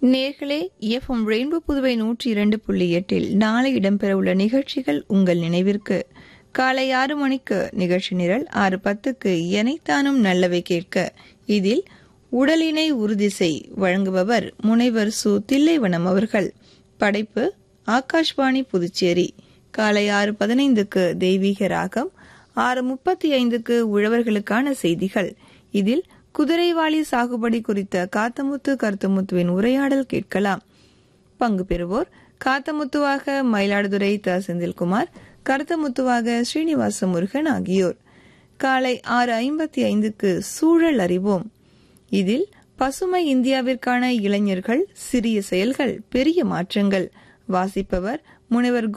நேர்களே FM rainbow Puduvai நூற்றி இரண்டு புள்ளி எட்டில் நாளை இடம்பெறவுள்ள நிகழ்ச்சிகள் உங்கள் நினைவிற்கு காலை ஆறு மணிக்கு நிகழ்ச்சி நிரல் ஆறு பத்துக்கு எனைத்தானும் நல்லவை கேட்க இதில் உடலினை உறுதி செய் வழங்குபவர் முனைவர் சு தில்லைவனம் அவர்கள் படைப்பு ஆகாஷ்வாணி புதுச்சேரி காலை ஆறு பதினைந்துக்கு தெய்வீக ராகம் ஆறு முப்பத்தி ஐந்துக்கு உழவர்களுக்கான செய்திகள் இதில் குதிரைவாளி சாகுபடி குறித்த காத்தமுத்து கருத்துமுத்துவின் உரையாடல் கேட்கலாம் பங்கு பெறுவோர் காத்தமுத்துவாக மயிலாடுதுறை த செந்தில்குமார் கருத்தமுத்துவாக ஸ்ரீனிவாச முருகன் ஆகியோர் காலை ஆறு ஐம்பத்தி ஐந்துக்கு சூழல் அறிவோம் இதில் பசுமை இந்தியாவிற்கான இளைஞர்கள் சிறிய செயல்கள் பெரிய மாற்றங்கள் வாசிப்பவர் முனைவர்